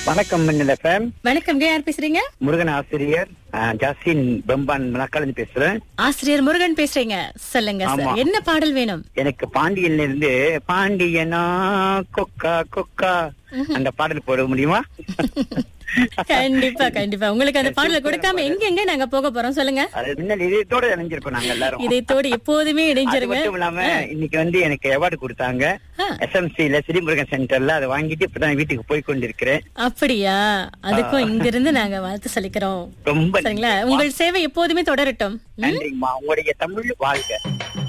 வணக்கம் மின்னல் எஃப்எம் வணக்கம் யார் பேசுறீங்க முருகன் ஆசிரியர் அஹ், ஜாஸ்தின் பெம்பான் மணக்காலேருந்து பேசுறேன் ஆசிரியர் முருகன் பேசுறீங்க சொல்லுங்க ஆமா. சார் என்ன பாடல் வேணும் எனக்கு பாண்டியன்ல இருந்து பாண்டியனா கொக்கா கொக்கா அந்த பாடல் போட முடியுமா கண்டிப்பா கண்டிப்பா உங்களுக்கு அந்த பாடலை கொடுக்காம எங்க எங்க நாங்க போக போறோம் சொல்லுங்க அது மின்னல் இதயத்தோட இணைஞ்சிருக்கோம் நாங்க எல்லாரும் இதயத்தோடு எப்போதுமே அது இணைஞ்சிருங்க மட்டும் இல்லாம இன்னைக்கு வந்து எனக்கு அவார்டு கொடுத்தாங்க ஆ. எஸ்எம்சில ஸ்ரீமுருகன் சென்டர்ல அதை வாங்கிட்டு இப்பதான் வீட்டுக்கு போய் கொண்டிருக்கிறேன் அப்படியா அதுக்கும் இங்க இருந்து நாங்க வாழ்த்து சொல்லிக்கிறோம் ரொம்ப சரிங்களா உங்கள் சேவை எப்போதுமே தொடரட்டும் நன்றிங்கம்மா உங்களுடைய தமிழ் வாழ்க